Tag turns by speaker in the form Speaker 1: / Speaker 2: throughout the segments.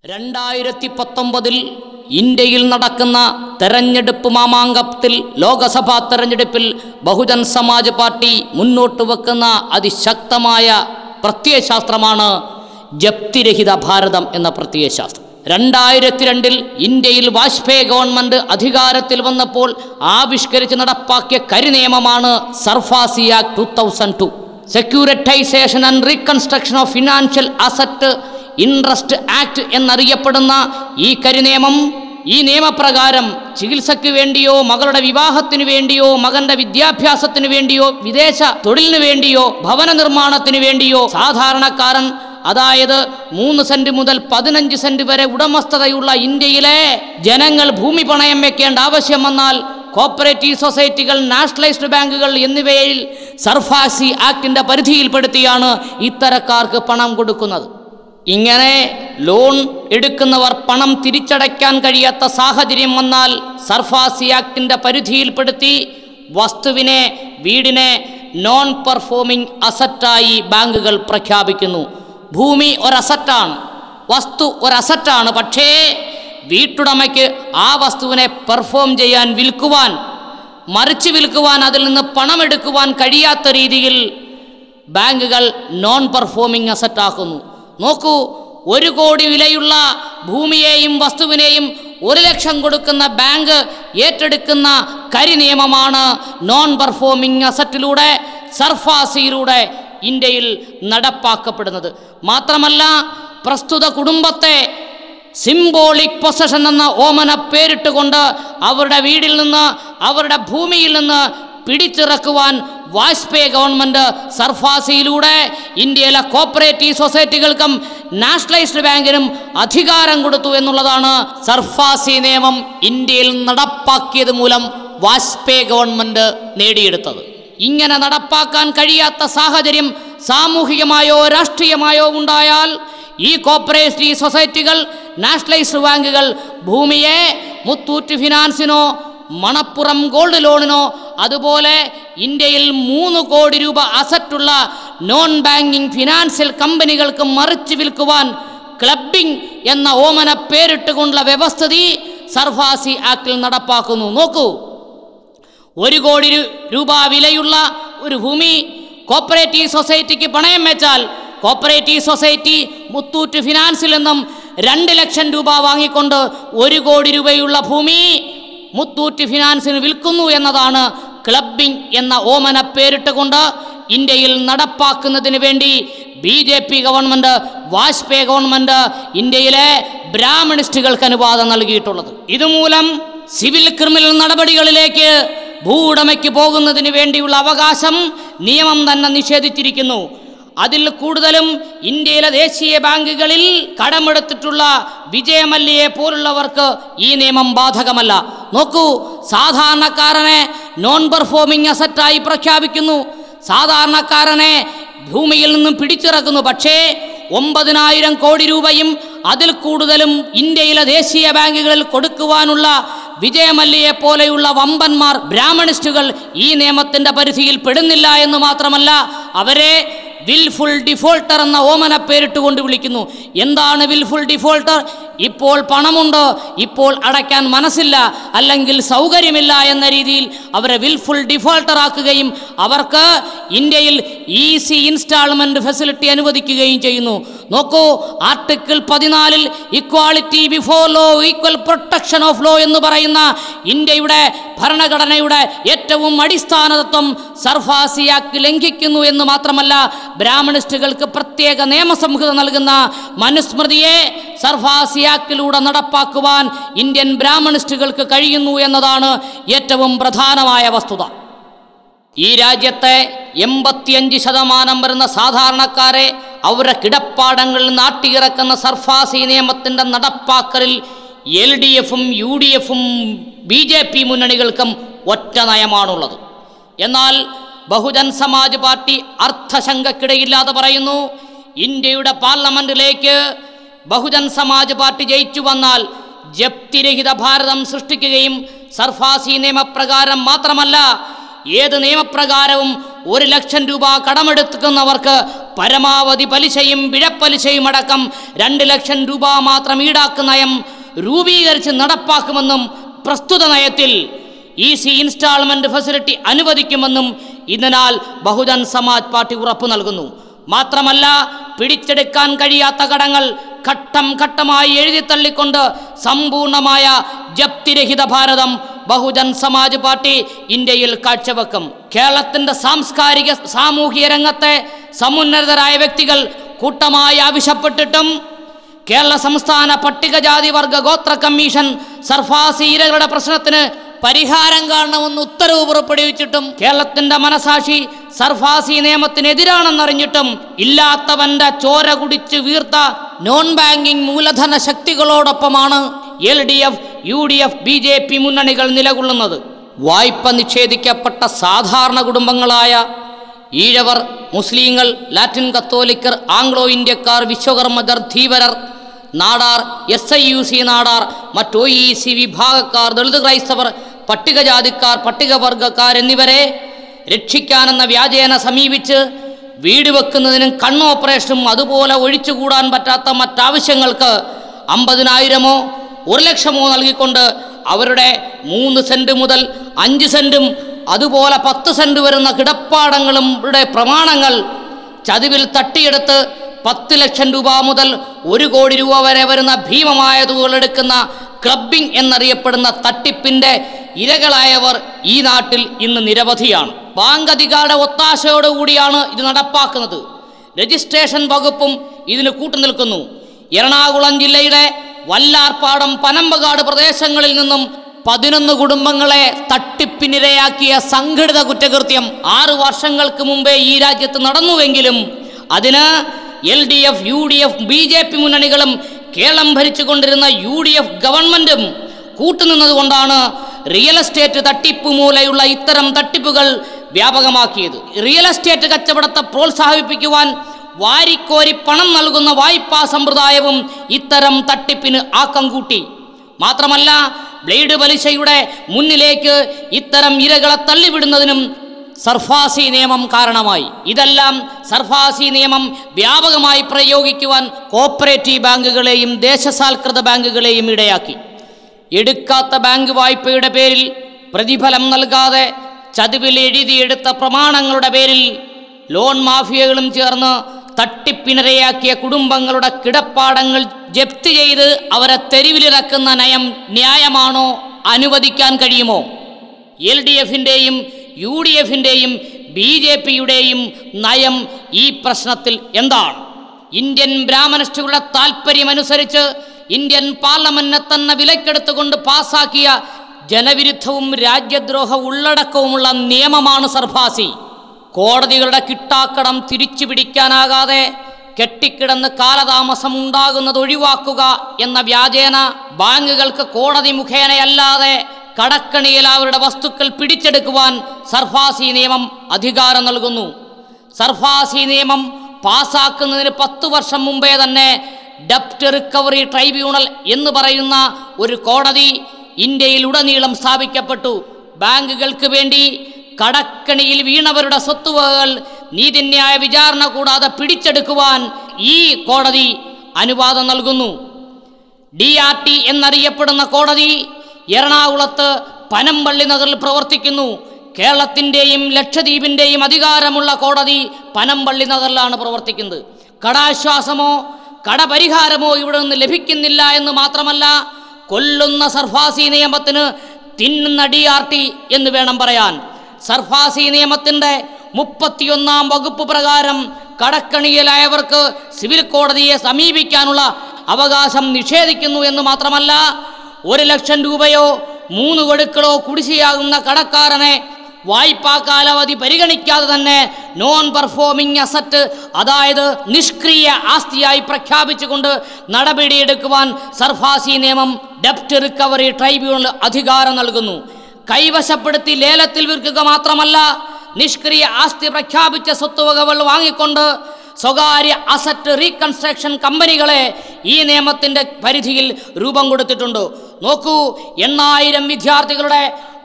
Speaker 1: രണ്ടായിരത്തി പത്തൊമ്പതിൽ ഇന്ത്യയിൽ നടക്കുന്ന തെരഞ്ഞെടുപ്പ് മാമാങ്കത്തിൽ ലോകസഭാ തെരഞ്ഞെടുപ്പിൽ ബഹുജൻ സമാജ് പാർട്ടി മുന്നോട്ട് വെക്കുന്ന അതിശക്തമായ പ്രത്യയശാസ്ത്രമാണ് ജപ്തിരഹിത ഭാരതം എന്ന പ്രത്യയശാസ്ത്രം രണ്ടായിരത്തി രണ്ടിൽ ഇന്ത്യയിൽ വാജ്പേയി ഗവൺമെന്റ് അധികാരത്തിൽ വന്നപ്പോൾ ആവിഷ്കരിച്ച് നടപ്പാക്കിയ കരിനിയമമാണ് SARFAESI act two thousand two securitisation and reconstruction of financial asset interest act എന്നറിയപ്പെടുന്ന ഈ കരിനിയമം ഈ നിയമപ്രകാരം ചികിത്സയ്ക്ക് വേണ്ടിയോ മകളുടെ വിവാഹത്തിന് വേണ്ടിയോ മകന്റെ വിദ്യാഭ്യാസത്തിന് വേണ്ടിയോ വിദേശ തൊഴിലിന് വേണ്ടിയോ ഭവന നിർമ്മാണത്തിന് വേണ്ടിയോ സാധാരണക്കാരൻ അതായത് മൂന്ന് സെന്റ് മുതൽ പതിനഞ്ച് സെന്റ് വരെ ഉടമസ്ഥതയുള്ള ഇന്ത്യയിലെ ജനങ്ങൾ ഭൂമി പണയം വെക്കേണ്ട ആവശ്യം വന്നാൽ കോപ്പറേറ്റീവ് സൊസൈറ്റികൾ നാഷണലൈസ്ഡ് ബാങ്കുകൾ എന്നിവയിൽ സർഫാസി ആക്ടിന്റെ പരിധിയിൽപ്പെടുത്തിയാണ് ഇത്തരക്കാർക്ക് പണം കൊടുക്കുന്നത് ഇങ്ങനെ ലോൺ എടുക്കുന്നവർ പണം തിരിച്ചടയ്ക്കാൻ കഴിയാത്ത സാഹചര്യം വന്നാൽ സർഫാസി ആക്ടിന്റെ പരിധിയിൽപ്പെടുത്തി വസ്തുവിനെ വീടിനെ നോൺ പെർഫോമിംഗ് അസറ്റായി ബാങ്കുകൾ പ്രഖ്യാപിക്കുന്നു ഭൂമി ഒരസറ്റാണ് വസ്തു ഒരസറ്റാണ് പക്ഷേ വീട്ടുടമയ്ക്ക് ആ വസ്തുവിനെ പെർഫോം ചെയ്യാൻ വിൽക്കുവാൻ മറിച്ച് വിൽക്കുവാൻ അതിൽ നിന്ന് പണമെടുക്കുവാൻ കഴിയാത്ത രീതിയിൽ ബാങ്കുകൾ നോൺ പെർഫോമിംഗ് അസറ്റ് ആക്കുന്നു നോക്കൂ ഒരു കോടി വിലയുള്ള ഭൂമിയെയും വസ്തുവിനെയും ഒരു ലക്ഷം കൊടുക്കുന്ന ബാങ്ക് ഏറ്റെടുക്കുന്ന കരി നിയമമാണ് നോൺ പെർഫോമിംഗ് അസറ്റിലൂടെ സർഫാസിയിലൂടെ ഇന്ത്യയിൽ നടപ്പാക്കപ്പെടുന്നത് മാത്രമല്ല പ്രസ്തുത കുടുംബത്തെ സിംബോളിക് പൊസഷൻ എന്ന ഓമന പേരിട്ടുകൊണ്ട് അവരുടെ വീടിൽ നിന്ന് അവരുടെ ഭൂമിയിൽ നിന്ന് പിടിച്ചിറക്കുവാൻ വാജ്പേയി ഗവൺമെന്റ് സർഫാസിയിലൂടെ ഇന്ത്യയിലെ കോപ്പറേറ്റീവ് സൊസൈറ്റികൾക്കും നാഷണലൈസ്ഡ് ബാങ്കിനും അധികാരം കൊടുത്തു എന്നുള്ളതാണ് സർഫാസി നിയമം ഇന്ത്യയിൽ നടപ്പാക്കിയത് മൂലം വാജ്പേയി ഗവൺമെന്റ് നേടിയെടുത്തത് ഇങ്ങനെ നടപ്പാക്കാൻ കഴിയാത്ത സാഹചര്യം സാമൂഹികമായോ രാഷ്ട്രീയമായോ ഉണ്ടായാൽ ഈ കോപ്പറേറ്റീവ് സൊസൈറ്റികൾ നാഷണലൈസ്ഡ് ബാങ്കുകൾ ഭൂമിയെ മുത്തൂറ്റ് ഫിനാൻസിനോ മണപ്പുറം ഗോൾഡ് ലോണിനോ അതുപോലെ ഇന്ത്യയിൽ മൂന്ന് കോടി രൂപ അസറ്റുള്ള നോൺ ബാങ്കിങ് ഫിനാൻഷ്യൽ കമ്പനികൾക്ക് മറിച്ച് വിൽക്കുവാൻ ക്ലബിംഗ് എന്ന ഓമന പേരിട്ടുകൊണ്ടുള്ള വ്യവസ്ഥിതി സർഫാസി ആക്ടിൽ നടപ്പാക്കുന്നു നോക്കൂ ഒരു കോടി രു- രൂപ വിലയുള്ള ഒരു ഭൂമി കോപ്പറേറ്റീവ് സൊസൈറ്റിക്ക് പണയം വെച്ചാൽ കോപ്പറേറ്റീവ് സൊസൈറ്റി മുത്തൂറ്റ് ഫിനാൻസിൽ നിന്നും രണ്ട് ലക്ഷം രൂപ വാങ്ങിക്കൊണ്ട് ഒരു കോടി രൂപയുള്ള ഭൂമി മുത്തൂറ്റ് ഫിനാൻസിന് വിൽക്കുന്നു എന്നതാണ് ക്ലബിംഗ് എന്ന ഓമന പേരിട്ടുകൊണ്ട് ഇന്ത്യയിൽ നടപ്പാക്കുന്നതിന് വേണ്ടി B J P government Vajpayee government ഇന്ത്യയിലെ ബ്രാഹ്മണിസ്റ്റുകൾക്ക് അനുവാദം നൽകിയിട്ടുള്ളത് ഇതുമൂലം സിവിൽ ക്രിമിനൽ നടപടികളിലേക്ക് ഭൂവുടമയ്ക്ക് പോകുന്നതിന് വേണ്ടിയുള്ള അവകാശം നിയമം തന്നെ നിഷേധിച്ചിരിക്കുന്നു അതിൽ കൂടുതലും ഇന്ത്യയിലെ ദേശീയ ബാങ്കുകളിൽ കടമെടുത്തിട്ടുള്ള വിജയമല്യയെ പോലുള്ളവർക്ക് ഈ നിയമം ബാധകമല്ല നോക്കൂ സാധാരണക്കാരനെ നോൺ പെർഫോമിംഗ് അസറ്റായി പ്രഖ്യാപിക്കുന്നു സാധാരണക്കാരനെ ഭൂമിയിൽ നിന്നും പിടിച്ചിറക്കുന്നു പക്ഷേ ഒമ്പതിനായിരം കോടി രൂപയും അതിൽ കൂടുതലും ഇന്ത്യയിലെ ദേശീയ ബാങ്കുകളിൽ കൊടുക്കുവാനുള്ള വിജയമല്യയെ പോലെയുള്ള വമ്പന്മാർ ബ്രാഹ്മണിസ്റ്റുകൾ ഈ നിയമത്തിന്റെ പരിധിയിൽ പെടുന്നില്ല എന്ന് മാത്രമല്ല അവരെ വിൽഫുൾ ഡിഫോൾട്ടർ എന്ന ഓമന പേരിട്ടുകൊണ്ട് വിളിക്കുന്നു എന്താണ് വിൽഫുൾ ഡിഫോൾട്ടർ ഇപ്പോൾ പണമുണ്ട് ഇപ്പോൾ അടയ്ക്കാൻ മനസ്സില്ല അല്ലെങ്കിൽ സൗകര്യമില്ല എന്ന രീതിയിൽ അവരെ വിൽഫുൾ ഡിഫോൾട്ടർ ആക്കുകയും അവർക്ക് ഇന്ത്യയിൽ ഈസി ഇൻസ്റ്റാൾമെന്റ് ഫെസിലിറ്റി അനുവദിക്കുകയും ചെയ്യുന്നു നോക്കൂ ആർട്ടിക്കിൾ പതിനാലിൽ equality before law equal protection of law എന്ന് പറയുന്ന ഇന്ത്യയുടെ ഭരണഘടനയുടെ ഏറ്റവും അടിസ്ഥാന തത്വം സർഫാസി ആക്ട് ലംഘിക്കുന്നു എന്ന് മാത്രമല്ല ബ്രാഹ്മണിസ്റ്റുകൾക്ക് പ്രത്യേക നിയമസംഹിത നൽകുന്ന മനുസ്മൃതിയെ സർഫാസി ആക്ടിലൂടെ നടപ്പാക്കുവാൻ ഇന്ത്യൻ ബ്രാഹ്മണിസ്റ്റുകൾക്ക് കഴിയുന്നു എന്നതാണ് ഏറ്റവും പ്രധാനമായ വസ്തുത ഈ രാജ്യത്തെ എൺപത്തിയഞ്ച് ശതമാനം വരുന്ന സാധാരണക്കാരെ അവരുടെ കിടപ്പാടങ്ങളിൽ നാട്ടിയിറക്കുന്ന സർഫാസി നിയമത്തിൻ്റെ നടപ്പാക്കലിൽ എൽ ഡി എഫും യു ഡി എഫും ബി ജെ പി മുന്നണികൾക്കും ഒറ്റ നയമാണുള്ളത് എന്നാൽ ബഹുജൻ സമാജ് പാർട്ടി അർത്ഥശങ്കക്കിടയില്ലാതെ പറയുന്നു ഇന്ത്യയുടെ പാർലമെന്റിലേക്ക് ബഹുജൻ സമാജ് പാർട്ടി ജയിച്ചു വന്നാൽ ജപ്തിരഹിത ഭാരതം സൃഷ്ടിക്കുകയും സർഫാസി നിയമപ്രകാരം മാത്രമല്ല ഏത് നിയമപ്രകാരവും ഒരു ലക്ഷം രൂപ കടമെടുക്കുന്നവർക്ക് പരമാവധി പലിശയും പിഴപ്പലിശയും അടക്കം രണ്ട് ലക്ഷം രൂപ മാത്രം ഈടാക്കുന്ന നയം രൂപീകരിച്ച് നടപ്പാക്കുമെന്നും പ്രസ്തുത നയത്തിൽ ഈസി ഇൻസ്റ്റാൾമെന്റ് ഫെസിലിറ്റി അനുവദിക്കുമെന്നും ഇതിനാൽ ബഹുജൻ സമാജ് പാർട്ടി ഉറപ്പു നൽകുന്നു മാത്രമല്ല പിടിച്ചെടുക്കാൻ കഴിയാത്ത കടങ്ങൾ ഘട്ടം ഘട്ടമായി എഴുതിത്തള്ളിക്കൊണ്ട് സമ്പൂർണമായ ജപ്തിരഹിത ഭാരതം ബഹുജൻ സമാജ് പാർട്ടി ഇന്ത്യയിൽ കാഴ്ചവെക്കും കേരളത്തിന്റെ സാംസ്കാരിക സാമൂഹിക രംഗത്തെ സമുന്നതരായ വ്യക്തികൾ കൂട്ടമായി ആവശ്യപ്പെട്ടിട്ടും കേരള സംസ്ഥാന പട്ടികജാതി വർഗ ഗോത്ര കമ്മീഷൻ സർഫാസി ഇരകളുടെ പ്രശ്നത്തിന് പരിഹാരം കാണണമെന്ന് ഉത്തരവ് പുറപ്പെടുവിച്ചിട്ടും കേരളത്തിന്റെ മനസാക്ഷി സർഫാസി നിയമത്തിനെതിരാണെന്നറിഞ്ഞിട്ടും ഇല്ലാത്തവന്റെ ചോര കുടിച്ച് വീർത്ത നോൺ ബാങ്കിംഗ് മൂലധന ശക്തികളോടൊപ്പമാണ് L D F U D F B J P മുന്നണികൾ നിലകൊള്ളുന്നത് വായ്പ നിഷേധിക്കപ്പെട്ട സാധാരണ കുടുംബങ്ങളായ ഈഴവർ മുസ്ലിങ്ങൾ ലാറ്റിൻ കത്തോലിക്കർ ആംഗ്ലോ ഇന്ത്യക്കാർ വിശ്വകർമ്മകർ ധീവരർ Nadar S I U C Nadar മറ്റു ഇ സി വിഭാഗക്കാർ ദളിത് ക്രൈസ്തവർ പട്ടികജാതിക്കാർ പട്ടികവർഗക്കാർ എന്നിവരെ രക്ഷിക്കാനെന്ന വ്യാജേന സമീപിച്ച് വീട് വെക്കുന്നതിനും കണ്ണ് ഓപ്പറേഷനും അതുപോലെ ഒഴിച്ചുകൂടാൻ പറ്റാത്ത മറ്റാവശ്യങ്ങൾക്ക് അമ്പതിനായിരമോ ഒരു ലക്ഷമോ നൽകിക്കൊണ്ട് അവരുടെ മൂന്ന് സെൻറ്റ് മുതൽ അഞ്ച് സെൻറ്റും അതുപോലെ പത്ത് സെൻറ്റ് വരുന്ന കിടപ്പാടങ്ങളും യുടെ പ്രമാണങ്ങൾ ചതിവിൽ തട്ടിയെടുത്ത് പത്ത് ലക്ഷം രൂപ മുതൽ ഒരു കോടി രൂപ വരെ വരുന്ന ഭീമമായ തുകകൾ എടുക്കുന്ന ക്ലബിംഗ് എന്നറിയപ്പെടുന്ന തട്ടിപ്പിൻ്റെ ഇരകളായവർ ഈ നാട്ടിൽ ഇന്ന് നിരവധിയാണ് ബാങ്ക് അധികാരുടെ ഒത്താശയോടുകൂടിയാണ് ഇത് നടപ്പാക്കുന്നത് രജിസ്ട്രേഷൻ വകുപ്പും ഇതിന് കൂട്ടുനിൽക്കുന്നു എറണാകുളം ജില്ലയുടെ വല്ലാർപ്പാടം പനമ്പകാട് പ്രദേശങ്ങളിൽ നിന്നും പതിനൊന്ന് കുടുംബങ്ങളെ തട്ടിപ്പിനിരയാക്കിയ സംഘടിത കുറ്റകൃത്യം ആറു വർഷങ്ങൾക്ക് മുമ്പേ ഈ രാജ്യത്ത് നടന്നുവെങ്കിലും അതിന് L D F U D F B J P മുന്നണികളും കേരളം ഭരിച്ചുകൊണ്ടിരുന്ന യു ഡി എഫ് ഗവൺമെൻറ്റും കൂട്ടുനിന്നതുകൊണ്ടാണ് റിയൽ എസ്റ്റേറ്റ് തട്ടിപ്പ് മൂലയുള്ള ഇത്തരം തട്ടിപ്പുകൾ വ്യാപകമാക്കിയത് റിയൽ എസ്റ്റേറ്റ് കച്ചവടത്തെ പ്രോത്സാഹിപ്പിക്കുവാൻ വാരിക്കോരി പണം നൽകുന്ന വായ്പാ സമ്പ്രദായവും ഇത്തരം തട്ടിപ്പിന് ആക്കം കൂട്ടി മാത്രമല്ല ബ്ലേഡ് പലിശയുടെ മുന്നിലേക്ക് ഇത്തരം ഇരകളെ തള്ളിവിടുന്നതിനും സർഫാസി നിയമം കാരണമായി ഇതെല്ലാം സർഫാസി നിയമം വ്യാപകമായി പ്രയോഗിക്കുവാൻ കോപ്പറേറ്റീവ് ബാങ്കുകളെയും ദേശസാൽകൃത ബാങ്കുകളെയും ഇടയാക്കി എടുക്കാത്ത ബാങ്ക് വായ്പയുടെ പേരിൽ പ്രതിഫലം നൽകാതെ ചതിവിൽ എഴുതിയെടുത്ത പ്രമാണങ്ങളുടെ പേരിൽ ലോൺ മാഫിയകളും ചേർന്ന് തട്ടിപ്പിനിരയാക്കിയ കുടുംബങ്ങളുടെ കിടപ്പാടങ്ങൾ ജപ്തി ചെയ്ത് അവരെ തെരുവിലിറക്കുന്ന നയം ന്യായമാണോ അനുവദിക്കാൻ കഴിയുമോ എൽ ഡി എഫിൻ്റെയും യു ഡി എഫിൻ്റെയും ബി ജെ പിയുടെയും നയം ഈ പ്രശ്നത്തിൽ എന്താണ് ഇന്ത്യൻ ബ്രാഹ്മണിസ്റ്റുകളുടെ താൽപ്പര്യമനുസരിച്ച് ഇന്ത്യൻ പാർലമെന്റിനെ തന്നെ വിലക്കെടുത്തുകൊണ്ട് പാസാക്കിയ ജനവിരുദ്ധവും രാജ്യദ്രോഹ ഉള്ളടക്കവുമുള്ള നിയമമാണ് സർഫാസി കോടതികളുടെ കിട്ടാക്കടം തിരിച്ചു പിടിക്കാനാകാതെ കെട്ടിക്കിടന്ന് കാലതാമസം ഉണ്ടാകുന്നത് ഒഴിവാക്കുക എന്ന വ്യാജേന ബാങ്കുകൾക്ക് കോടതി മുഖേനയല്ലാതെ കടക്കണിയിൽ അവരുടെ വസ്തുക്കൾ പിടിച്ചെടുക്കുവാൻ സർഫാസി നിയമം അധികാരം നൽകുന്നു സർഫാസി നിയമം പാസാക്കുന്നതിന് പത്ത് വർഷം മുമ്പേ തന്നെ ഡെപ്റ്റ് റിക്കവറി ട്രൈബ്യൂണൽ എന്ന് പറയുന്ന ഒരു കോടതി ഇന്ത്യയിൽ ഉടനീളം സ്ഥാപിക്കപ്പെട്ടു ബാങ്കുകൾക്ക് വേണ്ടി കടക്കണിയിൽ വീണവരുടെ സ്വത്തുവകകൾ നീതിന്യായ വിചാരണ കൂടാതെ പിടിച്ചെടുക്കുവാൻ ഈ കോടതി അനുവാദം നൽകുന്നു ഡി ആർ ടി എന്നറിയപ്പെടുന്ന കോടതി എറണാകുളത്ത് പനമ്പള്ളി നഗറിൽ പ്രവർത്തിക്കുന്നു കേരളത്തിൻ്റെയും ലക്ഷദ്വീപിൻ്റെയും അധികാരമുള്ള കോടതി പനമ്പള്ളി നഗറിലാണ് പ്രവർത്തിക്കുന്നത് കടാശ്വാസമോ കടപരിഹാരമോ ഇവിടെ നിന്ന് ലഭിക്കുന്നില്ല എന്ന് മാത്രമല്ല കൊല്ലുന്ന സർഫാസി നിയമത്തിന് തിന്നുന്ന ഡി ആർ ടി എന്ന് വേണം പറയാൻ സർഫാസി നിയമത്തിൻ്റെ മുപ്പത്തിയൊന്നാം വകുപ്പ് പ്രകാരം കടക്കണിയിലായവർക്ക് സിവിൽ കോടതിയെ സമീപിക്കാനുള്ള അവകാശം നിഷേധിക്കുന്നു എന്ന് മാത്രമല്ല ഒരു ലക്ഷം രൂപയോ മൂന്ന് ഗഡുക്കളോ കുടിശ്ശിയാകുന്ന കടക്കാരനെ വായ്പാ കാലാവധി പരിഗണിക്കാതെ തന്നെ നോൺ പെർഫോമിംഗ് അസറ്റ് അതായത് നിഷ്ക്രിയ ആസ്തിയായി പ്രഖ്യാപിച്ചുകൊണ്ട് നടപടിയെടുക്കുവാൻ സർഫാസി നിയമം ഡെപ്റ്റ് റിക്കവറി ട്രൈബ്യൂണൽ അധികാരം നൽകുന്നു കൈവശപ്പെടുത്തി ലേലത്തിൽ വിൽക്കുക മാത്രമല്ല നിഷ്ക്രിയ ആസ്തി പ്രഖ്യാപിച്ച സ്വത്തുവകകൾ വാങ്ങിക്കൊണ്ട് സ്വകാര്യ അസറ്റ് റീകൺസ്ട്രക്ഷൻ കമ്പനികളെ ഈ നിയമത്തിൻ്റെ പരിധിയിൽ രൂപം കൊടുത്തിട്ടുണ്ട് നോക്കൂ എണ്ണായിരം വിദ്യാർത്ഥികളുടെ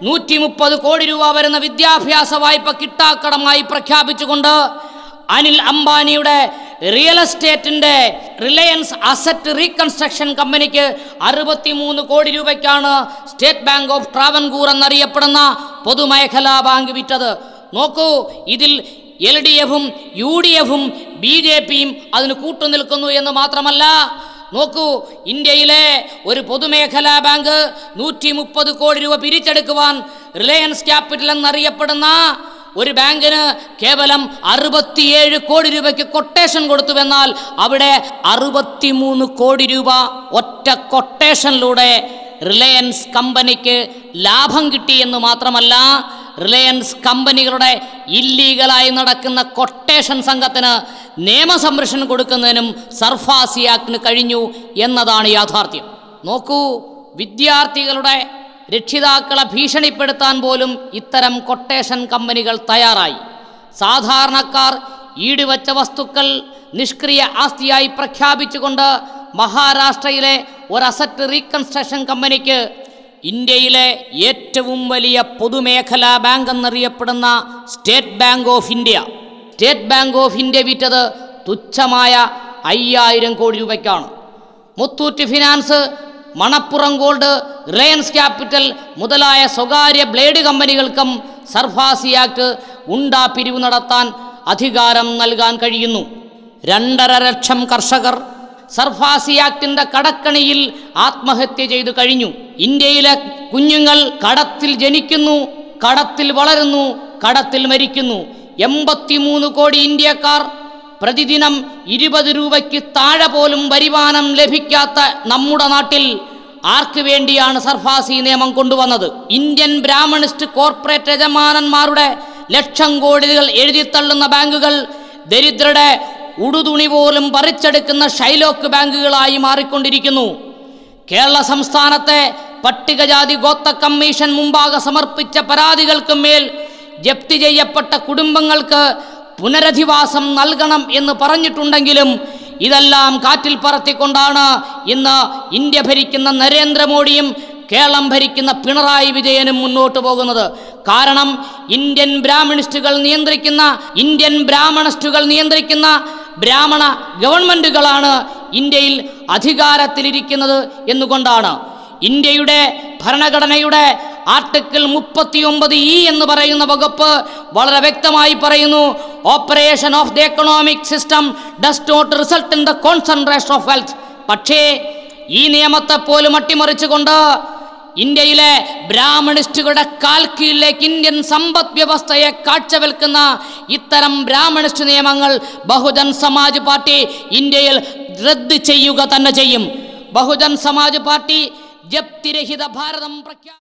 Speaker 1: നൂറ്റി മുപ്പത് കോടി രൂപ വരുന്ന വിദ്യാഭ്യാസ വായ്പ കിട്ടാക്കടമായി പ്രഖ്യാപിച്ചുകൊണ്ട് അനിൽ അംബാനിയുടെ റിയൽ എസ്റ്റേറ്റിൻ്റെ റിലയൻസ് അസറ്റ് റീകൺസ്ട്രക്ഷൻ കമ്പനിക്ക് അറുപത്തിമൂന്ന് കോടി രൂപയ്ക്കാണ് സ്റ്റേറ്റ് ബാങ്ക് ഓഫ് ട്രാവൻകൂർ എന്നറിയപ്പെടുന്ന പൊതുമേഖലാ ബാങ്ക് വിറ്റത് നോക്കൂ ഇതിൽ എൽ ഡി എഫും യു ഡി എഫും ബി ജെ പിയും അതിന് കൂട്ടുനിൽക്കുന്നു എന്ന് മാത്രമല്ല നോക്കൂ ഇന്ത്യയിലെ ഒരു പൊതുമേഖലാ ബാങ്ക് നൂറ്റി മുപ്പത് കോടി രൂപ പിരിച്ചെടുക്കുവാൻ റിലയൻസ് ക്യാപിറ്റൽ എന്നറിയപ്പെടുന്ന ഒരു ബാങ്കിന് കേവലം അറുപത്തിയേഴ് കോടി രൂപയ്ക്ക് കൊട്ടേഷൻ കൊടുത്തുവെന്നാൽ അവിടെ അറുപത്തിമൂന്ന് കോടി രൂപ ഒറ്റ കൊട്ടേഷനിലൂടെ റിലയൻസ് കമ്പനിക്ക് ലാഭം കിട്ടി എന്ന് മാത്രമല്ല റിലയൻസ് കമ്പനികളുടെ ഇല്ലീഗലായി നടക്കുന്ന കൊട്ടേഷൻ സംഘത്തിന് നിയമസംരക്ഷണം കൊടുക്കുന്നതിനും സർഫാസി ആക്ടിന് കഴിഞ്ഞു എന്നതാണ് യാഥാർത്ഥ്യം നോക്കൂ വിദ്യാർത്ഥികളുടെ രക്ഷിതാക്കളെ ഭീഷണിപ്പെടുത്താൻ പോലും ഇത്തരം കൊട്ടേഷൻ കമ്പനികൾ തയ്യാറായി സാധാരണക്കാർ ഈടുവച്ച വസ്തുക്കൾ നിഷ്ക്രിയ ആസ്തിയായി പ്രഖ്യാപിച്ചുകൊണ്ട് മഹാരാഷ്ട്രയിലെ ഒരു അസറ്റ് റീകൺസ്ട്രക്ഷൻ കമ്പനിക്ക് ഇന്ത്യയിലെ ഏറ്റവും വലിയ പൊതുമേഖലാ ബാങ്ക് എന്നറിയപ്പെടുന്ന State Bank of India State Bank of India വിറ്റത് തുച്ഛമായ അയ്യായിരം കോടി രൂപയ്ക്കാണ് Muthoot finance Manappuram gold Reliance capital മുതലായ സ്വകാര്യ ബ്ലേഡ് കമ്പനികൾക്കും സർഫാസി ആക്ട് ഉണ്ടാ പിരിവ് നടത്താൻ അധികാരം നൽകാൻ കഴിയുന്നു രണ്ടര ലക്ഷം കർഷകർ സർഫാസി ആക്ടിന്റെ കടക്കണിയിൽ ആത്മഹത്യ ചെയ്തു കഴിഞ്ഞു ഇന്ത്യയിലെ കുഞ്ഞുങ്ങൾ കടത്തിൽ ജനിക്കുന്നു കടത്തിൽ വളരുന്നു കടത്തിൽ മരിക്കുന്നു എൺപത്തിമൂന്ന് കോടി ഇന്ത്യക്കാർ പ്രതിദിനം ഇരുപത് രൂപയ്ക്ക് താഴെ പോലും വരുമാനം ലഭിക്കാത്ത നമ്മുടെ നാട്ടിൽ ആർക്ക് വേണ്ടിയാണ് സർഫാസി നിയമം കൊണ്ടുവന്നത് ഇന്ത്യൻ ബ്രാഹ്മണിസ്റ്റ് കോർപ്പറേറ്റ് യജമാനന്മാരുടെ ലക്ഷം കോടികൾ എഴുതിത്തള്ളുന്ന ബാങ്കുകൾ ദരിദ്രരുടെ ഉടുതുണി പോലും പറിച്ചെടുക്കുന്ന ഷൈലോക്ക് ബാങ്കുകളായി മാറിക്കൊണ്ടിരിക്കുന്നു കേരള സംസ്ഥാനത്തെ പട്ടികജാതി ഗോത്ത കമ്മീഷൻ മുമ്പാകെ സമർപ്പിച്ച പരാതികൾക്ക് മേൽ ജപ്തി ചെയ്യപ്പെട്ട കുടുംബങ്ങൾക്ക് പുനരധിവാസം നൽകണം എന്ന് പറഞ്ഞിട്ടുണ്ടെങ്കിലും ഇതെല്ലാം കാറ്റിൽ പറത്തിക്കൊണ്ടാണ് ഇന്ന് ഇന്ത്യ ഭരിക്കുന്ന നരേന്ദ്രമോദിയും കേരളം ഭരിക്കുന്ന പിണറായി വിജയനും മുന്നോട്ട് പോകുന്നത് കാരണം ഇന്ത്യൻ ബ്രാഹ്മണിസ്റ്റുകൾ നിയന്ത്രിക്കുന്ന ഇന്ത്യൻ ബ്രാഹ്മണിസ്റ്റുകൾ നിയന്ത്രിക്കുന്ന ബ്രാഹ്മണ ഗവൺമെൻറ്റുകളാണ് ഇന്ത്യയിൽ അധികാരത്തിലിരിക്കുന്നത് എന്നുകൊണ്ടാണ് ഇന്ത്യയുടെ ഭരണഘടനയുടെ ആർട്ടിക്കിൾ മുപ്പത്തിയൊമ്പത് ഇ എന്ന് പറയുന്ന വകുപ്പ് വളരെ വ്യക്തമായി പറയുന്നു operation of the economic system does not result in the concentration of wealth പക്ഷേ ഈ നിയമത്തെ പോലും അട്ടിമറിച്ചുകൊണ്ട് ഇന്ത്യയിലെ ബ്രാഹ്മണിസ്റ്റുകളുടെ കാൽ കീഴിലേക്ക് ഇന്ത്യൻ സമ്പദ് വ്യവസ്ഥയെ കാഴ്ചവെൽക്കുന്ന ഇത്തരം ബ്രാഹ്മണിസ്റ്റ് നിയമങ്ങൾ ബഹുജൻ സമാജ് പാർട്ടി ഇന്ത്യയിൽ റദ്ദ് ചെയ്യുക തന്നെ ചെയ്യും ബഹുജൻ സമാജ് പാർട്ടി ജപ്തിരഹിത ഭാരതം പ്രഖ്യാ